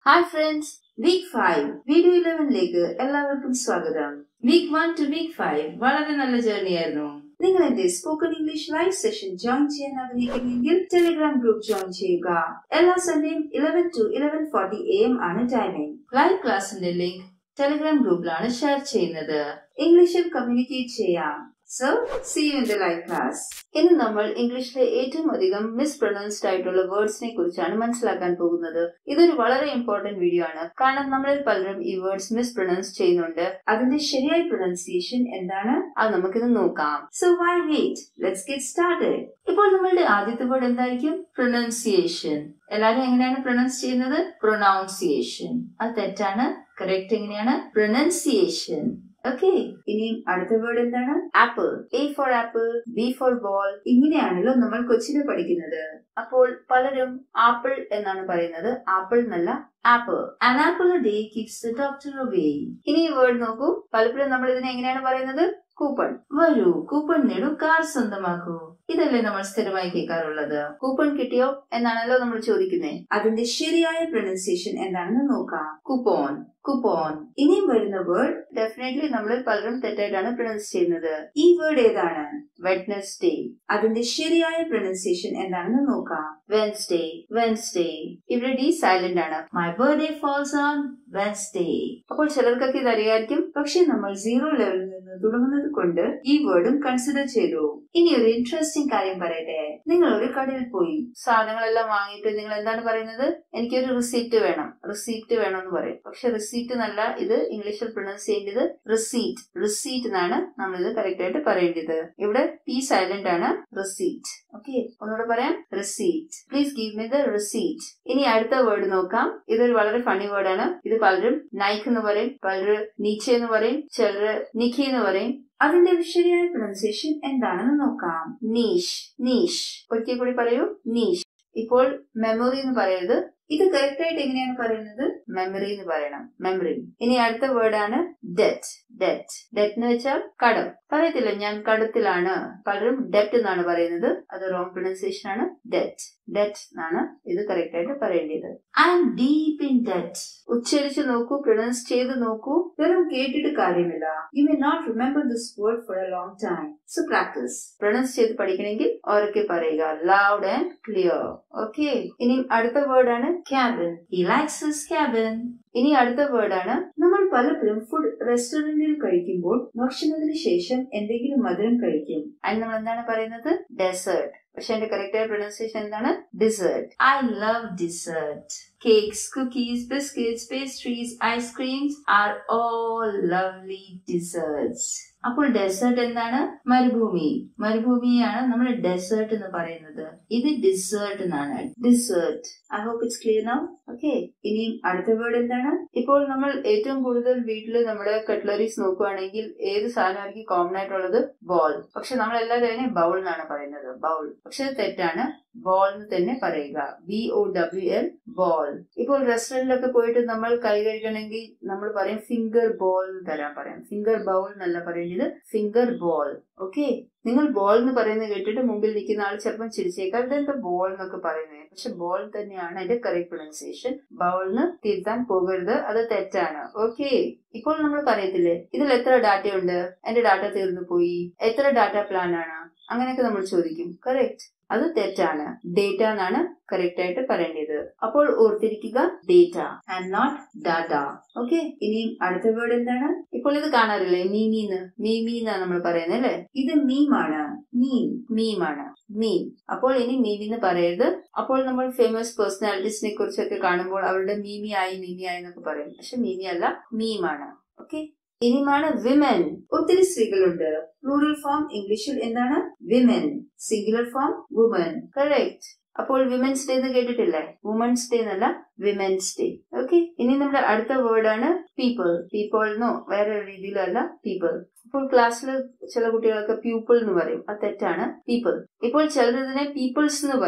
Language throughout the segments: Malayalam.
hi friends week five video ഇലവനിലേക്ക് എല്ലാവർക്കും സ്വാഗതം week one two week five വളരെ നല്ല ജേർണി ആയിരുന്നു നിങ്ങൾ എന്റെ spoken English live session join ചെയ്യാൻ ആഗ്രഹിക്കുന്നെങ്കിൽ ടെലിഗ്രാം ഗ്രൂപ്പ് ജോയിൻ ചെയ്യുക എല്ലാ സൺഡേയും eleven to eleven forty A M ആണ് ടൈമിംഗ് ലൈവ് ക്ലാസിന്റെ ലിങ്ക് ടെലിഗ്രാം ഗ്രൂപ്പിലാണ് ഷെയർ ചെയ്യുന്നത് ഇംഗ്ലീഷിൽ കമ്മ്യൂണിക്കേറ്റ് ചെയ്യാം so see you in the live class ഇന്ന് നമ്മൾ ഇംഗ്ലീഷിലെ ഏറ്റവും അധികം മിസ്പ്രൊനൗൺസ്ഡ് ആയിട്ടുള്ള വേർഡ്സിനെ കുറിച്ചാണ് മനസ്സിലാക്കാൻ പോകുന്നത് ഇതൊരു വളരെ ഇമ്പോർട്ടന്റ് വീഡിയോ ആണ് കാരണം നമ്മളിൽ പലരും ഈ വേർഡ്സ് മിസ്പ്രൊനൗൺസ് ചെയ്യുന്നുണ്ട് അതിന്റെ ശരിയായ പ്രൊനൗൺസിയേഷൻ എന്താണ് അത് നമുക്കിന്ന് നോക്കാം so why wait let's get started ഇപ്പോൾ നമ്മളുടെ ആദ്യത്തെ വേർഡ് എന്തായിരിക്കും പ്രൊനൗൺസിയേഷൻ എല്ലാവരും എങ്ങനെയാണ് പ്രൊനൗൺസ് ചെയ്യുന്നത് പ്രൊനൗൺസിയേഷൻ അത് തെറ്റാണ് കറക്റ്റ് എങ്ങനെയാണ് പ്രൊനൗൺസിയേഷൻ ഓക്കെ ഇനിയും അടുത്ത വേർഡ് എന്താണ് apple A for apple B for ball ഇങ്ങനെയാണല്ലോ നമ്മൾ കൊച്ചിയിൽ പഠിക്കുന്നത് അപ്പോൾ പലരും ആപ്പിൾ എന്നാണ് പറയുന്നത് ആപ്പിൾ എന്നല്ല apple an apple a day keeps the doctor away ഇനി ഈ വേർഡ് നോക്കൂ പലപ്പോഴും നമ്മൾ ഇതിനെ എങ്ങനെയാണ് പറയുന്നത് കൂപ്പൺ വരൂ കൂപ്പൺ നേടൂ കാർ സ്വന്തമാക്കൂ ഇതല്ലേ നമ്മൾ സ്ഥിരമായി കേൾക്കാറുള്ളത് കൂപ്പൺ കിട്ടിയോ എന്നാണല്ലോ നമ്മൾ ചോദിക്കുന്നത് അതിന്റെ ശരിയായ പ്രൊനൗൺസിയേഷൻ എന്താണെന്ന് നോക്കാം കുപ്പോൺ കുപ്പോൺ ഇനിയും വരുന്ന വേർഡ് ഡെഫിനറ്റ്ലി നമ്മൾ പലരും തെറ്റായിട്ടാണ് പ്രൊനൗൺസ് ചെയ്യുന്നത് ഈ വേർഡ് ഏതാണ് വെഡ്നസ്ഡേ അതിന്റെ ശരിയായ പ്രൊനൗൺസിയേഷൻ എന്താണെന്ന് നോക്കാം വെൻസ്ഡേ വെൻസ്ഡേ ഇവിടെ ഡി സൈലന്റ് ആണ് my birthday falls on Wednesday അപ്പോൾ ചിലർക്കൊക്കെ ഇത് അറിയായിരിക്കും പക്ഷെ നമ്മൾ സീറോ ലെവലിൽ നിന്ന് തുടങ്ങുന്നത് കൊണ്ട് ഈ വേർഡും കൺസിഡർ ചെയ്തു ഇനി ഒരു ഇൻട്രസ്റ്റിംഗ് കാര്യം പറയട്ടെ നിങ്ങൾ ഒരു കടയിൽ പോയി സാധനങ്ങളെല്ലാം വാങ്ങിയിട്ട് നിങ്ങൾ എന്താണ് പറയുന്നത് എനിക്കൊരു റിസീപ്റ്റ് വേണം റിസീപ്റ്റ് വേണം എന്ന് പറയും പക്ഷെ റിസീപ്റ്റ് എന്നല്ല ഇത് ഇംഗ്ലീഷിൽ പ്രൊനൗൺസ് ചെയ്യേണ്ടത് റിസീറ്റ് റിസീറ്റ് എന്നാണ് നമ്മൾ ഇത് കറക്റ്റ് ആയിട്ട് പറയേണ്ടത് ഇവിടെ പി സൈലന്റ് ആണ് റിസീറ്റ് ഓക്കെ ഒന്നുകൂടെ പറയാം receipt please give me the receipt ഇനി അടുത്ത വേർഡ് നോക്കാം ഇതൊരു വളരെ ഫണി വേർഡാണ് ഇത് പലരും നൈക്ക് എന്ന് പറയും പലരും നീച്ച എന്ന് പറയും ചിലര് നിഖി എന്ന് പറയും അതിന്റെ ശരിയായ പ്രൊനൗൺസിയേഷൻ എന്താണെന്ന് നോക്കാം നീഷ് നീഷ് ഒരിക്കൽ കൂടി പറയൂ നീഷ് ഇപ്പോൾ മെമ്മറി എന്ന് പറയരുത് ഇത് കറക്റ്റ് ആയിട്ട് എങ്ങനെയാണ് പറയുന്നത് മെമ്മറി എന്ന് പറയണം മെമ്മറി ഇനി അടുത്ത വേർഡാണ് ഡെറ്റ് ഡെറ്റ് ഡെറ്റ് എന്ന് വെച്ചാൽ കടം പറയത്തില്ല ഞാൻ കടത്തിലാണ് പലരും ഡെറ്റ് എന്നാണ് പറയുന്നത് അത് റോങ് പ്രൊനൗൺസിയേഷൻ ആണ് ഡെറ്റ് ഡെറ്റ് എന്നാണ് ഇത് കറക്റ്റ് ആയിട്ട് പറയേണ്ടത് I'm deep in debt ഉച്ചരിച്ച് നോക്കൂ പ്രൊനൗൺസ് ചെയ്ത് നോക്കൂ വെറും കേട്ടിട്ട് കാര്യമില്ല you may not remember this word for a long time so practice pronounce ചെയ്ത് പഠിക്കണമെങ്കിൽ ഓരൊക്കെ പറയുക ലൗഡ് ആൻഡ് ക്ലിയർ ഓക്കെ ഇനി അടുത്ത വേർഡാണ് cabin he likes his cabin ഇനി അടുത്ത വേർഡാണ് നമ്മൾ പലപ്പോഴും ഫുഡ് റെസ്റ്റോറന്റിൽ കഴിക്കുമ്പോൾ ഭക്ഷണത്തിന് ശേഷം എന്തെങ്കിലും മധുരം കഴിക്കും അതിന് നമ്മൾ എന്താണ് പറയുന്നത് ഡെസേർട്ട് പക്ഷെ എന്റെ കറക്റ്റ് ആയ പ്രൊനൗൺസിയേഷൻ എന്താണ് dessert I love dessert cakes cookies biscuits pastries ice creams are all lovely desserts അപ്പോൾ ഡെസേർട്ട് എന്താണ് മരുഭൂമി മരുഭൂമിയാണ് നമ്മൾ ഡെസേർട്ട് എന്ന് പറയുന്നത് ഇത് ഡിസേർട്ട് എന്നാണ് desert I hope it's clear now okay ഇനിയും അടുത്ത വേർഡ് എന്താണ് ഇപ്പോൾ നമ്മൾ ഏറ്റവും കൂടുതൽ വീട്ടിൽ നമ്മുടെ കട്ട്ലറീസ് നോക്കുകയാണെങ്കിൽ ഏത് സാധനമായിരിക്കും കോമൺ ആയിട്ടുള്ളത് ബോൾ പക്ഷെ നമ്മൾ എല്ലാവരും അതിനെ ബൗൾ എന്നാണ് പറയുന്നത് ബൗൾ പക്ഷെ തെറ്റാണ് ബോൾ എന്ന് തന്നെ പറയുക B O W L bowl ഇപ്പോൾ റെസ്റ്റോറന്റിലൊക്കെ പോയിട്ട് നമ്മൾ കൈ കഴുകണമെങ്കിൽ നമ്മൾ പറയും ഫിംഗർ ബോൾ എന്ന് തരാൻ പറയാം ഫിംഗർ ബൗൾ എന്നല്ല പറയുന്നത് ഫിംഗർ ബോൾ ഓക്കെ നിങ്ങൾ ബോൾ എന്ന് പറയുന്നത് കേട്ടിട്ട് മുമ്പിൽ നിൽക്കുന്ന ആൾ ചിലപ്പം ചിരിച്ചേക്കാം ഇതെന്താ ബോൾ എന്നൊക്കെ പറയുന്നത് പക്ഷെ ബോൾ തന്നെയാണ് അതിന്റെ കറക്റ്റ് പ്രൊനൗൺസിയേഷൻ ബൗളിന് തിരുത്താൻ പോകരുത് അത് തെറ്റാണ് ഓക്കെ ഇപ്പോൾ നമ്മൾ പറയത്തില്ലേ ഇതിൽ എത്ര ഡാറ്റ ഉണ്ട് എന്റെ ഡാറ്റ തീർന്നു പോയി എത്ര ഡാറ്റ പ്ലാൻ ആണ് അങ്ങനെയൊക്കെ നമ്മൾ ചോദിക്കും കറക്റ്റ് അത് തെറ്റാണ് ഡേറ്റ എന്നാണ് കറക്റ്റ് ആയിട്ട് പറയേണ്ടത് അപ്പോൾ ഓർത്തിരിക്കുക data and not data okay ഇനിയും അടുത്ത വേർഡ് എന്താണ് ഇപ്പോൾ ഇത് കാണാറില്ലേ മീമീന്ന് മീമി എന്നാണ് നമ്മൾ പറയുന്നത് അല്ലെ ഇത് മീമാണ് മീം മീമാണ് മീം അപ്പോൾ ഇനി മീമി എന്ന് പറയരുത് അപ്പോൾ നമ്മൾ ഫേമസ് പേഴ്സണാലിറ്റീസിനെ കുറിച്ചൊക്കെ കാണുമ്പോൾ അവരുടെ മീമി ആയി മീമി ആയി എന്നൊക്കെ പറയും പക്ഷെ മീമി അല്ല മീമാണ് ഓക്കെ ഇനിയുമാണ് വിമൻ ഒത്തിരി സ്ത്രീകളുണ്ട് പ്ലൂറൽ ഫോം ഇംഗ്ലീഷിൽ എന്താണ് women singular form woman correct അപ്പോൾ വിമൻസ് ഡേ എന്ന് കേട്ടിട്ടില്ലേ വുമൻസ് ഡേ എന്നല്ല വിമൻസ് ഡേ ഓക്കെ ഇനി നമ്മുടെ അടുത്ത വേർഡാണ് പീപ്പിൾ പീപ്പിൾ എന്നോ വേറെ രീതിയിലല്ല പീപ്പിൾ ഇപ്പോൾ ക്ലാസ്സിൽ ചില കുട്ടികളൊക്കെ പ്യൂപ്പിൾ എന്ന് പറയും അത് തെറ്റാണ് പീപ്പിൾ ഇപ്പോൾ ചിലർ ഇതിനെ പീപ്പിൾസ് എന്ന് പറയും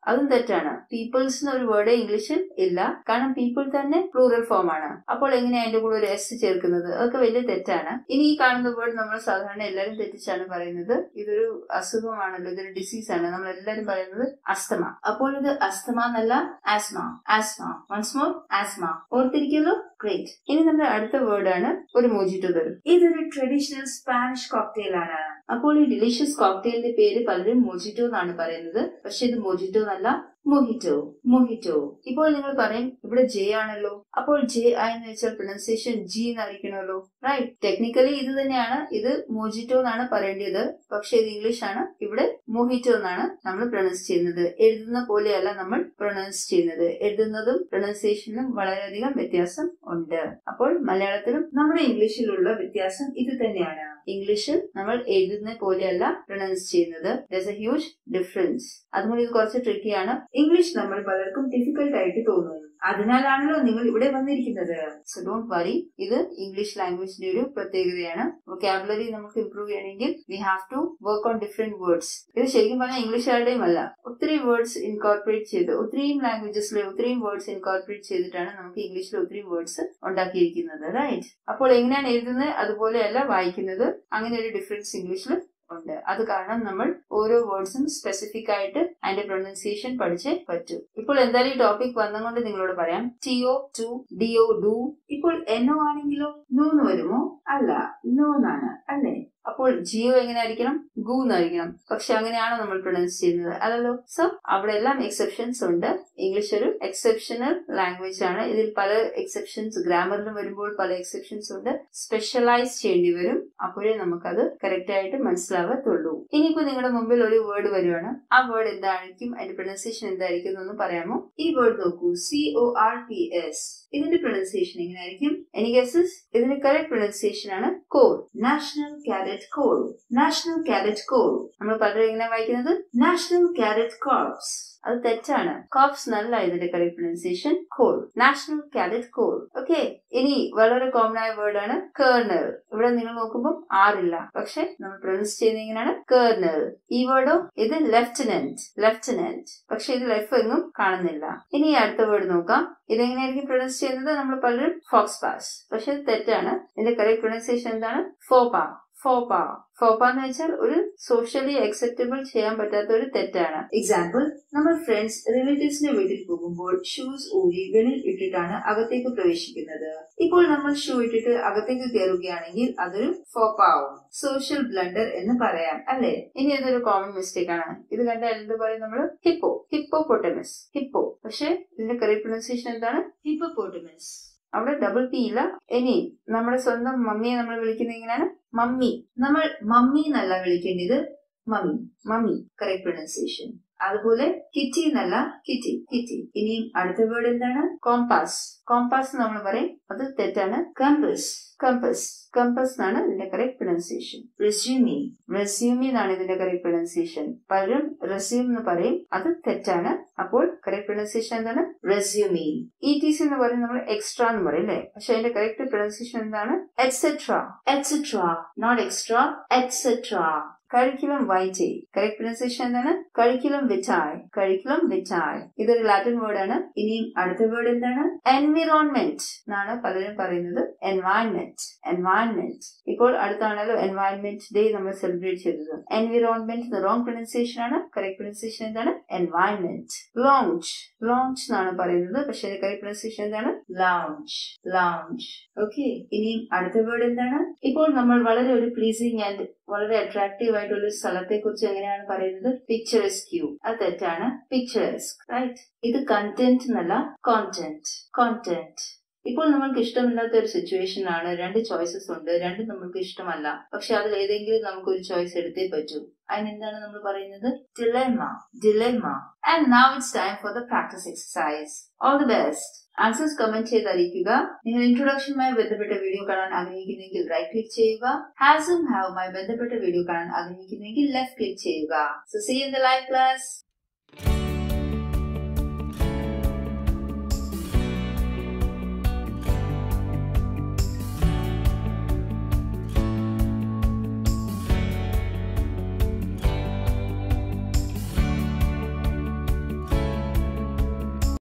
അതും തെറ്റാണ് പീപ്പിൾസ് എന്ന ഒരു വേർഡ് ഇംഗ്ലീഷിൽ ഇല്ല കാരണം പീപ്പിൾ തന്നെ പ്ലൂറൽ ഫോം ആണ് അപ്പോൾ എങ്ങനെയാ അതിന്റെ കൂടെ ഒരു എസ് ചേർക്കുന്നത് അതൊക്കെ വലിയ തെറ്റാണ് ഇനി ഈ കാണുന്ന വേർഡ് നമ്മൾ സാധാരണ എല്ലാവരും തെറ്റിച്ചാണ് പറയുന്നത് ഇതൊരു അസുഖമാണല്ലോ ഇതൊരു ഡിസീസ് ആണ് നമ്മൾ എല്ലാവരും പറയുന്നത് അസ്തമ അപ്പോൾ ഇത് അസ്തമ എന്നല്ല asthma asthma once more asthma ഓർത്തിരിക്കല്ലോ ഗ്രേറ്റ് ഇനി നമ്മുടെ അടുത്ത വേർഡ് ആണ് ഒരു മോജിറ്റോ തരും ഇതൊരു ട്രഡീഷണൽ സ്പാനിഷ് കോക്ടെയിൽ ആണ് അപ്പോൾ ഈ ഡിലീഷ്യസ് കോക്ടെയിലിന്റെ പേര് പലരും മോജിറ്റോ എന്നാണ് പറയുന്നത് പക്ഷെ ഇത് മോജിറ്റോ എന്നല്ല മൊഹിറ്റോ മൊഹിറ്റോ ഇപ്പോൾ നിങ്ങൾ പറയും ഇവിടെ ജെ ആണല്ലോ അപ്പോൾ ജെ ഐ എന്ന് വെച്ചാൽ പ്രൊനൗൺസിയേഷൻ ജി എന്നായിരിക്കണമല്ലോ റൈറ്റ് ടെക്നിക്കലി ഇത് തന്നെയാണ് ഇത് മോജിറ്റോ എന്നാണ് പറയേണ്ടത് പക്ഷെ ഇത് ഇംഗ്ലീഷ് ആണ് ഇവിടെ മൊഹിറ്റോ എന്നാണ് നമ്മൾ പ്രൊനൗൺസ് ചെയ്യുന്നത് എഴുതുന്ന പോലെയല്ല നമ്മൾ പ്രൊനൗൺസ് ചെയ്യുന്നത് എഴുതുന്നതും പ്രൊനൗൺസിയേഷനും വളരെയധികം വ്യത്യാസം ഉണ്ട് അപ്പോൾ മലയാളത്തിലും നമ്മുടെ ഇംഗ്ലീഷിലുള്ള വ്യത്യാസം ഇത് തന്നെയാണ് ഇംഗ്ലീഷിൽ നമ്മൾ എഴുതുന്ന പോലെയല്ല പ്രൊനൗൺസ് ചെയ്യുന്നത് ദസ് എ ഹ്യൂജ് ഡിഫറൻസ് അതുകൊണ്ട് ഇത് കുറച്ച് ട്രിക്കിയാണ് ഇംഗ്ലീഷ് നമ്മൾ പലർക്കും ഡിഫിക്കൽട്ട് ആയിട്ട് തോന്നുന്നു അതിനാലാണല്ലോ നിങ്ങൾ ഇവിടെ വന്നിരിക്കുന്നത് സോ ഡോണ്ട് വറി ഇത് ഇംഗ്ലീഷ് ലാംഗ്വേജിന്റെ ഒരു പ്രത്യേകതയാണ് വൊക്കാബുലറി നമുക്ക് ഇംപ്രൂവ് ചെയ്യണമെങ്കിൽ we have to work on different words ഇത് ശരിക്കും പറഞ്ഞാൽ ഇംഗ്ലീഷുകാരുടെയും അല്ല ഒത്തിരി വേർഡ്സ് ഇൻകോർപ്പറേറ്റ് ചെയ്ത് ഒത്തിരിയും ലാംഗ്വേജസിലെ ഒത്തിരിയും വേർഡ്സ് ഇൻകോർപ്പറേറ്റ് ചെയ്തിട്ടാണ് നമുക്ക് ഇംഗ്ലീഷിൽ ഒത്തിരി വേർഡ്സ് ഉണ്ടാക്കിയിരിക്കുന്നത് റൈറ്റ് അപ്പോൾ എങ്ങനെയാണ് എഴുതുന്നത് അതുപോലെയല്ല വായിക്കുന്നത് അങ്ങനെ ഒരു ഡിഫറൻസ് ഇംഗ്ലീഷിൽ ഉണ്ട് അത് കാരണം നമ്മൾ ഓരോ വേർഡ്സും സ്പെസിഫിക് ആയിട്ട് അതിന്റെ പ്രൊനൗൺസിയേഷൻ പഠിച്ചേ പറ്റൂ ഇപ്പോൾ എന്തായാലും ഈ ടോപ്പിക് വന്നുകൊണ്ട് നിങ്ങളോട് പറയാം ടിഒ ടു ഡിഒ ഡു ഇപ്പോൾ എന്നോ ആണെങ്കിലോ നൂന്ന് വരുമോ അല്ല നോ എന്നാണ് അല്ലേ അപ്പോൾ ജിയോ എങ്ങനെ ആയിരിക്കണം ഗു എന്നായിരിക്കണം പക്ഷെ അങ്ങനെയാണോ നമ്മൾ പ്രൊനൗൺസ് ചെയ്യുന്നത് അല്ലല്ലോ സോ അവിടെ എല്ലാം എക്സെപ്ഷൻസ് ഉണ്ട് ഇംഗ്ലീഷ് ഒരു എക്സെപ്ഷണൽ ലാംഗ്വേജ് ആണ് ഇതിൽ പല എക്സെപ്ഷൻസ് ഗ്രാമറിലും വരുമ്പോൾ പല എക്സെപ്ഷൻസ് ഉണ്ട് സ്പെഷ്യലൈസ് ചെയ്യേണ്ടി വരും അപ്പോഴേ നമുക്കത് കറക്റ്റ് ആയിട്ട് മനസ്സിലാവത്തുള്ളൂ ഇനിയിപ്പോ നിങ്ങളുടെ മുമ്പിൽ ഒരു വേർഡ് വരുവാണ് ആ വേർഡ് എന്തായിരിക്കും അതിന്റെ പ്രൊനൗൺസിയേഷൻ എന്തായിരിക്കും എന്നൊന്ന് പറയാമോ ഈ വേർഡ് നോക്കൂ C O R P S ഇതിന്റെ പ്രൊനൗൺസിയേഷൻ എങ്ങനെയായിരിക്കും എനിക്ക് ഗസസ് ഇതിന്റെ കറക്റ്റ് പ്രൊനൗൺസിയേഷൻ ആണ് corps national cadet corps national cadet corps നമ്മൾ പലരും എങ്ങനെ വായിക്കുന്നത് നാഷണൽ കാഡറ്റ് കോർപ്സ് അത് തെറ്റാണ് കോപ്സ് നല്ല ഇതിന്റെ correct pronunciation corps national cadet corps okay ഇനി വളരെ കോമൺ ആയ വേർഡ് ആണ് കേർണൽ ഇവിടെ നിങ്ങൾ നോക്കുമ്പോൾ ആറില്ല പക്ഷെ നമ്മൾ പ്രൊനൗൺസ് ചെയ്യുന്നത് എങ്ങനെയാണ് കേർണൽ ഈ വേർഡോ ഇത് ലെഫ്റ്റനന്റ് ലെഫ്റ്റനന്റ് പക്ഷെ ഇത് ലെഫ് എങ്ങും കാണുന്നില്ല ഇനി അടുത്ത വേർഡ് നോക്കാം ഇതെങ്ങനെയായിരിക്കും പ്രൊനൗൺസ് ചെയ്യുന്നത് നമ്മൾ പലരും ഫോക്സ് പാസ് പക്ഷെ ഇത് തെറ്റാണ് ഇതിന്റെ കറക്റ്റ് പ്രൊനൗൺസിയേഷൻ എന്താണ് ഫോപ്പ ഫോപ്പ ഫോപ്പ എന്ന് വെച്ചാൽ ഒരു സോഷ്യലി അക്സെപ്റ്റബിൾ ചെയ്യാൻ പറ്റാത്ത ഒരു തെറ്റാണ് എക്സാമ്പിൾ നമ്മൾ ഫ്രണ്ട്സ് റിലേറ്റീവ്സിന്റെ വീട്ടിൽ പോകുമ്പോൾ ഷൂസ് ഊരി വെളിയിൽ ഇട്ടിട്ടാണ് അകത്തേക്ക് പ്രവേശിക്കുന്നത് ഇപ്പോൾ നമ്മൾ ഷൂ ഇട്ടിട്ട് അകത്തേക്ക് കയറുകയാണെങ്കിൽ അതൊരു ഫോപ്പ ആവും സോഷ്യൽ ബ്ലണ്ടർ എന്ന് പറയാം അല്ലെ ഇനി ഇതൊരു കോമൺ മിസ്റ്റേക്ക് ആണ് ഇത് കണ്ടാൽ എന്ത് പറയും നമ്മൾ ഹിപ്പോ ഹിപ്പോ പൊട്ടമസ് ഹിപ്പോ പക്ഷെ ഇതിന്റെ കറക്റ്റ് പ്രൊനൗൺസിയേഷൻ എന്താണ് ഹിപ്പോപോട്ടമസ് അവിടെ ഡബിൾ പി ഇല്ല ഇനി നമ്മുടെ സ്വന്തം മമ്മിയെ നമ്മൾ വിളിക്കുന്നത് എങ്ങനെയാണ് മമ്മി നമ്മൾ മമ്മി എന്നല്ല വിളിക്കേണ്ടത് മമ്മി മമ്മി കറക്റ്റ് പ്രൊനൗൺസിയേഷൻ അതുപോലെ കിറ്റി എന്നല്ല കിറ്റി കിറ്റി ഇനിയും അടുത്ത വേർഡ് എന്താണ് കോമ്പാസ് കോമ്പാസ് നമ്മൾ പറയും അത് തെറ്റാണ് കമ്പസ് കമ്പസ് കമ്പസ് എന്നാണ് ഇതിന്റെ കറക്റ്റ് പ്രൊനൗൺസിയേഷൻ റെസ്യൂമി റെസ്യൂമി എന്നാണ് ഇതിന്റെ കറക്റ്റ് പ്രൊനൗൺസിയേഷൻ പലരും റെസ്യൂം എന്ന് പറയും അത് തെറ്റാണ് അപ്പോൾ കറക്റ്റ് പ്രൊനൗൺസിയേഷൻ എന്താണ് റെസ്യൂമി ഇ ടി സി എന്ന് പറയും നമ്മൾ എക്സ്ട്രാ എന്ന് പറയും അല്ലേ പക്ഷെ അതിന്റെ കറക്റ്റ് പ്രൊനൗൺസിയേഷൻ എന്താണ് et cetera et cetera not extra et cetera curriculum vitae correct pronunciation എന്താണ് കരിക്കുലം വിറ്റായ് കരിക്കുലം വിറ്റായ് ഇതൊരു ലാറ്റിൻ വേർഡ് ആണ് ഇനിയും അടുത്ത വേർഡ് എന്താണ് എൻവിറോൺമെന്റ് എന്നാണ് പലരും പറയുന്നത് എൻവയൺമെന്റ് എൻവയൺമെന്റ് ഇപ്പോൾ അടുത്താണല്ലോ എൻവയൺമെന്റ് ഡേ നമ്മൾ സെലിബ്രേറ്റ് ചെയ്തത് എൻവിറോൺമെന്റ് റോങ് പ്രൊനൗൺസിയേഷൻ ആണ് കറക്റ്റ് പ്രൊനൗൺസിയേഷൻ എന്താണ് എൻവയൺമെന്റ് ലോഞ്ച് ലോഞ്ച് എന്നാണ് പറയുന്നത് പക്ഷെ കറക്റ്റ് പ്രൊനൗൺസിയേഷൻ എന്താണ് ലൗഞ്ച് ലൗഞ്ച് ഓക്കെ ഇനിയും അടുത്ത വേർഡ് എന്താണ് ഇപ്പോൾ നമ്മൾ വളരെ ഒരു പ്ലീസിങ് ആൻഡ് വളരെ അട്രാക്റ്റീവ് ആയിട്ടുള്ള ഒരു സ്ഥലത്തെ കുറിച്ച് എങ്ങനെയാണ് പറയുന്നത് പിക്ചറസ്ക്യൂ അത് തെറ്റാണ് പിക്ചറസ്ക് റൈറ്റ് ഇത് കണ്ടന്റ് എന്നല്ല കോണ്ടന്റ് കോണ്ടന്റ് ഇപ്പോൾ നമ്മൾക്ക് ഇഷ്ടമില്ലാത്ത ഒരു സിറ്റുവേഷൻ ആണ് രണ്ട് ചോയ്സസ് ഉണ്ട് രണ്ടും നമ്മൾക്ക് ഇഷ്ടമല്ല പക്ഷെ അതിൽ ഏതെങ്കിലും നമുക്ക് ഒരു ചോയ്സ് എടുത്തേ പറ്റൂ അതിനെന്താണ് നമ്മൾ പറയുന്നത് dilemma dilemma and now it's time for the practice exercise all the best answers comment ചെയ്ത് അറിയിക്കുക നിങ്ങൾ ഇൻട്രൊഡക്ഷനുമായി ബന്ധപ്പെട്ട വീഡിയോ കാണാൻ ആഗ്രഹിക്കുന്നെങ്കിൽ റൈറ്റ് ക്ലിക്ക് ചെയ്യുക ഹാസും ഹാവുമായി ബന്ധപ്പെട്ട വീഡിയോ കാണാൻ ആഗ്രഹിക്കുന്നെങ്കിൽ ലെഫ്റ്റ് ക്ലിക്ക് ചെയ്യുക so see in the live class